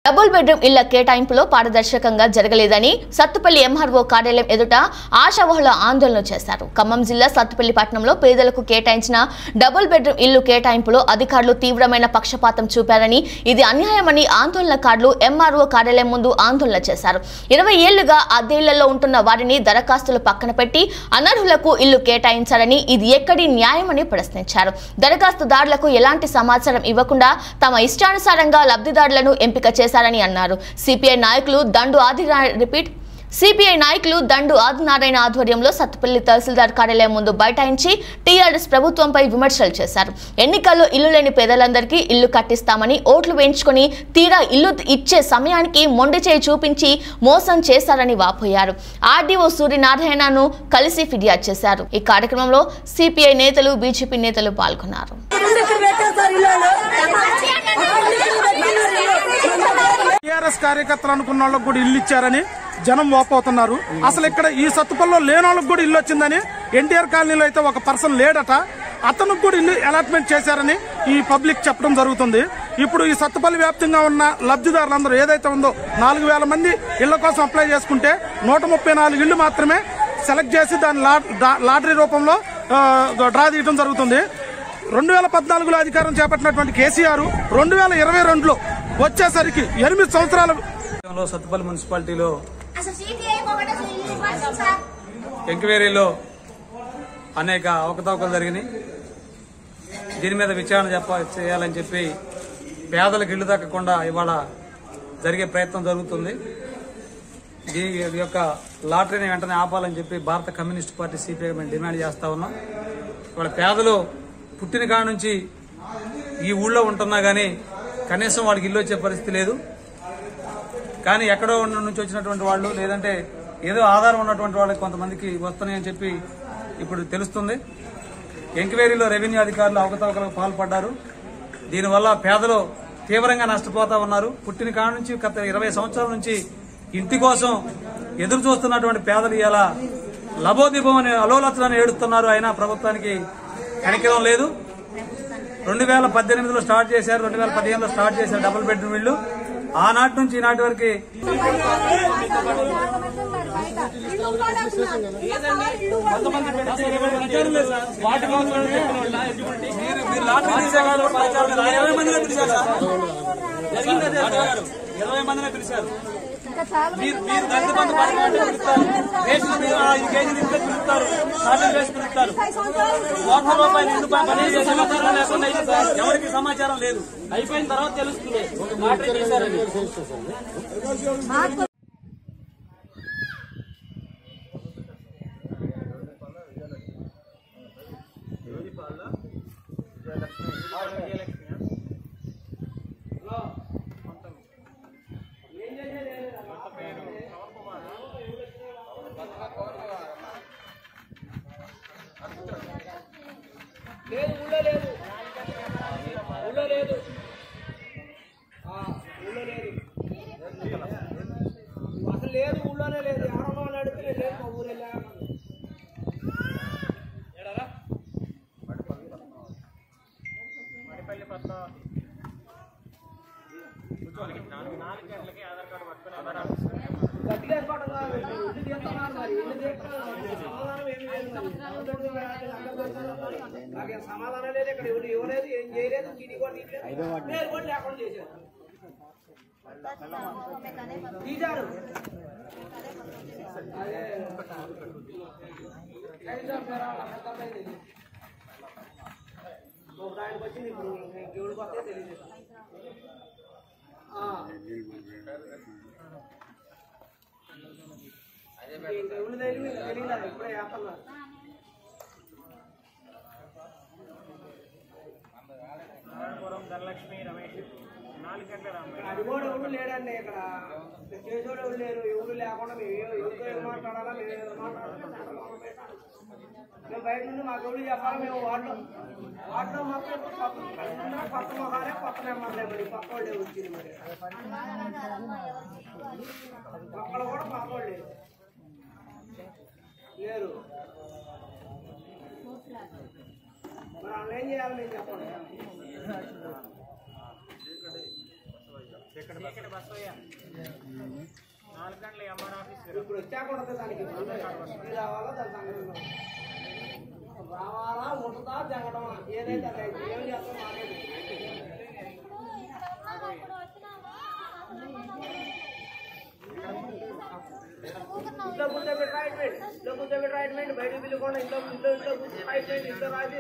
Double bedroom ఇళ్ల కేటాయింపులో పారదర్శకంగా జరగలేదని సత్తుపల్లి ఎంఆర్ఓ కార్యాలయం ఎదుట ఆశావహుల ఆందోళన చేశారు ఖమ్మం జిల్లా సత్తుపల్లి పట్టణంలో పేదలకు కేటాయించిన డబుల్ బెడ్రూమ్ ఇల్లు కేటాయింపులో అధికారులు తీవ్రమైన పక్షపాతం చూపారని ఇది అన్యాయమని ఆందోళనకారులు ఎంఆర్ఓ కార్యాలయం ముందు ఆందోళన చేశారు ఇరవై ఏళ్లుగా అద్దె ఇళ్లలో ఉంటున్న వారిని దరఖాస్తులు పక్కన పెట్టి అనర్హులకు ఇల్లు కేటాయించారని ఇది ఎక్కడి న్యాయమని ప్రశ్నించారు దరఖాస్తుదారులకు ఎలాంటి సమాచారం ఇవ్వకుండా తమ ఇష్టానుసారంగా లబ్ధిదారులను ఎంపిక చేశారని అన్నారు సిపిఐ నాయకులు దండు ఆది రిపీట్ సిపిఐ నాయకులు దండు ఆదినారాయణ ఆధ్వర్యంలో సత్తుపల్లి తహసీల్దార్ కార్యాలయం ముందు బైఠాయించి టీఆర్ఎస్ ప్రభుత్వంపై విమర్శలు చేశారు ఎన్నికల్లో ఇల్లు లేని పేదలందరికీ ఇల్లు కట్టిస్తామని ఓట్లు వేయించుకొని తీరా ఇల్లు ఇచ్చే సమయానికి మొండి చేయి చూపించి మోసం చేశారని వాపోయారు ఆర్డీఓ సూర్యనారాయణను కలిసి ఫిర్యాదు చేశారు ఈ కార్యక్రమంలో సిపిఐ నేతలు బీజేపీ నేతలు పాల్గొన్నారు టీఆర్ఎస్ కార్యకర్తలు అనుకున్న వాళ్ళకి కూడా ఇల్లు ఇచ్చారని జనం వాపోతున్నారు అసలు ఇక్కడ ఈ సత్తుపల్లిలో లేని వాళ్ళకి కూడా ఇల్లు వచ్చిందని ఎన్టీఆర్ కాలనీలో అయితే ఒక పర్సన్ లేడట అతనికి కూడా ఇల్లు అలాట్మెంట్ చేశారని ఈ పబ్లిక్ చెప్పడం జరుగుతుంది ఇప్పుడు ఈ సత్తుపల్లి వ్యాప్తంగా ఉన్న లబ్ధిదారులందరూ ఏదైతే ఉందో నాలుగు వేల మంది ఇళ్ల కోసం అప్లై చేసుకుంటే నూట ముప్పై నాలుగు ఇళ్లు మాత్రమే సెలెక్ట్ చేసి దాని లా- డా- లాటరీ రూపంలో ఆ, డ్రా తీయడం జరుగుతుంది రెండు వేల పద్నాలుగులో అధికారం చేపట్టినటువంటి కేసీఆర్ రెండు వేల ఇరవై రెండులో వచ్చేసరికి ఎనిమిది సంవత్సరాల లో సత్తుపల్లి మున్సిపాలిటీలో అసలు సిపిఐ ఒకటే ఇవ్వాల్సింది సార్ ఎంక్వైరీలో అనేక అవకతవకలు జరిగినాయి దీని మీద విచారణ చెప్ప చేయాలని చెప్పి పేదలకు ఇల్లు దక్కకుండా ఇవాళ జరిగే ప్రయత్నం జరుగుతుంది దీని యొక్క లాటరీని వెంటనే ఆపాలని చెప్పి భారత కమ్యూనిస్ట్ పార్టీ సిపిఐ మేము డిమాండ్ చేస్తా ఉన్నాం ఇవాళ పేదలు పుట్టిన కాడ నుంచి ఈ ఊళ్ళో ఉంటున్నా గానీ కనీసం వాళ్ళకి ఇల్లు వచ్చే పరిస్థితి లేదు కానీ ఎక్కడో ఉన్న నుంచి వచ్చినటువంటి వాళ్ళు లేదంటే ఏదో ఆధారం ఉన్నటువంటి వాళ్ళకి కొంతమందికి వస్తున్నాయని చెప్పి ఇప్పుడు తెలుస్తుంది ఎంక్వైరీలో రెవెన్యూ అధికారులు అవకతవకలకు పాల్పడ్డారు దీనివల్ల పేదలు తీవ్రంగా నష్టపోతా ఉన్నారు పుట్టిన కాడ నుంచి గత ఇరవై సంవత్సరాల నుంచి ఇంటి కోసం ఎదురు చూస్తున్నటువంటి పేదలు ఇలా లబోదిబం అని అలోలతలను ఏడుస్తున్నారు అయినా ప్రభుత్వానికి కనికరం లేదు రెండు వేల పద్దెనిమిదిలో స్టార్ట్ చేశారు రెండు వేల పదిహేనులో స్టార్ట్ చేశారు డబుల్ బెడ్రూమ్ ఇల్లు ఆనాటి నుంచి ఈనాటి వరకు మీరు మీరు లాటరీ తీసేవాళ్ళు ప్రచారం లేదు. ఇరవై మందినే పిలిచారు సార్ జరిగింది అదే సార్. ఇరవై మందినే పిలిచారు మీరు మీరు దళిత బంధు పథకం అంటే పిలుస్తారు రేషన్ మీరు ఆ ఐదు కేజీలు ఇస్తే పిలుస్తారు సాధ్యం వేసి పిలుస్తారు కోట్ల రూపాయలు ఇంటి పై పని చేసే సమాచారం లేకుండా అయింది సార్ ఎవరికి సమాచారం లేదు అయిపోయిన తర్వాత తెలుస్తుంది లాటరీ తీశారని లేదు ఊళ్ళో లేదు ఊళ్ళో లేదు ఆ, ఊళ్ళో లేదు అసలు లేదు ఊళ్ళోనే లేదు ఎవరన్నా వాళ్ళు అడిగితే నేను లేదు మా ఊరు వెళ్ళా గట్టిగా వేసుకోవడం కాదు. ఇల్లు తీస్తున్నారు మరి. ఇల్లు తీస్తున్నారు మరి. సమాధానం ఏమీ లేదు మరి. నాకేం సమాధానం లేదు ఇక్కడ ఎవరు ఇవ్వలేదు ఏం చేయలేదు టీడీ కూడా తీయలేదు నేను కూడా లేకుండా చేశారు తీశారు అదే కనీసం పేరు వాళ్ళ అర్థం లేదు. ఒక ఆయనకు వచ్చింది ఇప్పుడు దేవుడికి వస్తే తెలియదు ఆ. ఇంకా ఎవరు తెలియదు తెలియదు ఇప్పుడే వేస్తున్నారు అది కూడా ఎవరు లేడండి ఇక్కడ చేసేవాడు ఎవరు లేరు ఎవరు లేకుండా మేము ఏ- ఎవరితో ఏం మాట్లాడాలా మేము ఏం మాట్లాడాలా మేము బయట నుండి మాకు ఎవరు చెప్పాలి మేము వార్డులో వార్డులో మాత్రం కొత్త కొత్త మొహాలే కొత్త నెంబర్లే మరి పక్క వాళ్ళే వచ్చింది మరి అక్కడ కూడా పక్క వాళ్ళు లేరు లేరు మరి వాళ్ళు ఏం చేయాలి నేను చెప్పండి చీకటి బస్సయ్య నాలుగు గంటల ఎంఆర్ ఆఫీస్ ఇప్పుడు వచ్చాక ఉంటుంది దానికి ఇది రావాలా దాని సంగతి ఉందా? రావాలా ఉంటుందా జరగడమా ఏదైతే అదైతే ఏం చేస్తాం మాట్లాడి ఇంట్లో కూర్చోబెట్టి రాయట్మెంట్ ఇంట్లో కూర్చోబెట్టి రాయట్మెంట్ బయటకు పిలుకుండా ఇంట్లో ఇంట్లో ఇంట్లో కూర్చొని రాయట్మెంట్ ఇంట్లో రాసి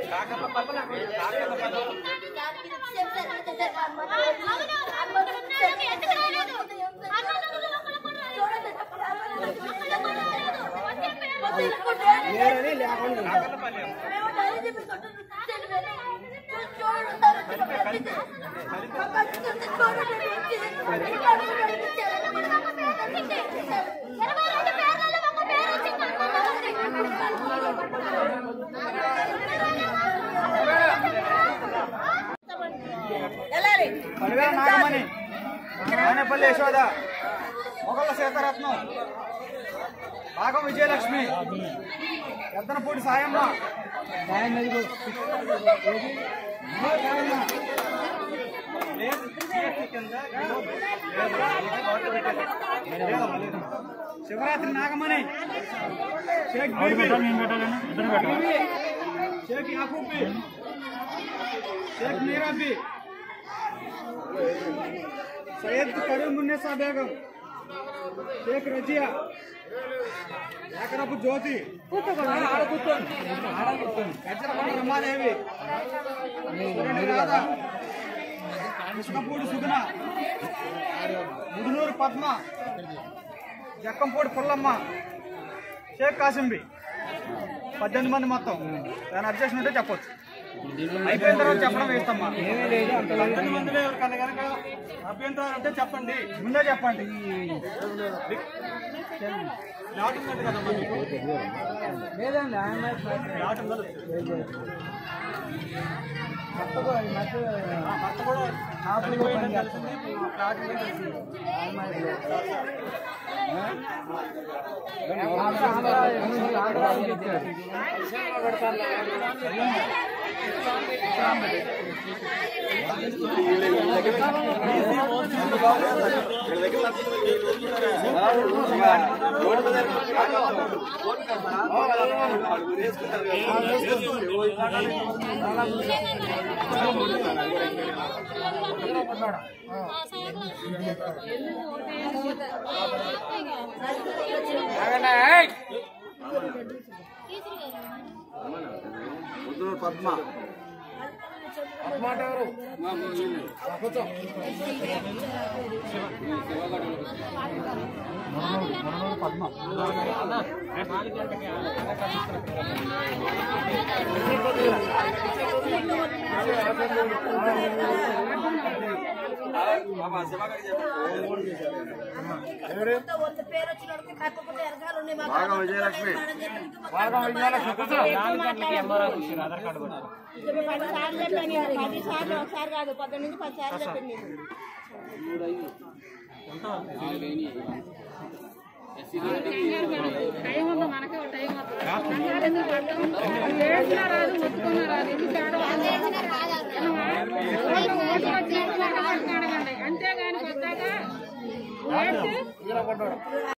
లేరని లేకుండా పడివేల నాగమణి నానేపల్లి యశోద మొగళ్ళ సీతారత్నం భాగం విజయలక్ష్మి ఎద్దనపూడి సాయమ్మ శివరాత్రి నాగమణి షేక్ బీబీ బీబీ, షేక్ యాకూబీ షేక్ మీరాబీ సయ్యద్ కరీం మున్నేసా బేగం షేక్ రజియా ఏకరపు జ్యోతి గజ్జరపల్లి రమాదేవి సురణి రాధ కృష్ణపూడి సుగుణ ముదునూరు పద్మ జక్కంపూడి పుల్లమ్మ షేక్ కాసింబి పద్దెనిమిది మంది మొత్తం దాని అబ్జెక్షన్ ఉంటే చెప్పొచ్చు అయిపోయిన తర్వాత చెప్పడం వేస్తామ్మా పద్దెనిమిది మందిలో ఎవరికన్నా కనుక అభ్యంతరాలు ఉంటే చెప్పండి ముందే చెప్పండి నాటు ఉందండి కదమ్మా మీకు? నాటు ఉందా లేదా? ఆ, భర్త కూడా చనిపోయిందని తెలిసింది. నాటు ఉందని తెలిసింది. భాగం విజయలక్ష్మి భాగం విజయలక్ష్మి కూర్చో. పది సార్లు చెప్పాను పది సార్లు ఒకసారి కాదు పద్దెనిమిది నుంచి పది సార్లు చెప్పింది టైం ఉంది మనకే ఒక టైం వస్తుంది ఎందుకు పడతాం వేసినా రాదు ముట్టుకున్నా రాదు ఎందుకు ఆడవాలి ఓటు వచ్చి అడగండి అంతేగాని కొత్తగా వేసి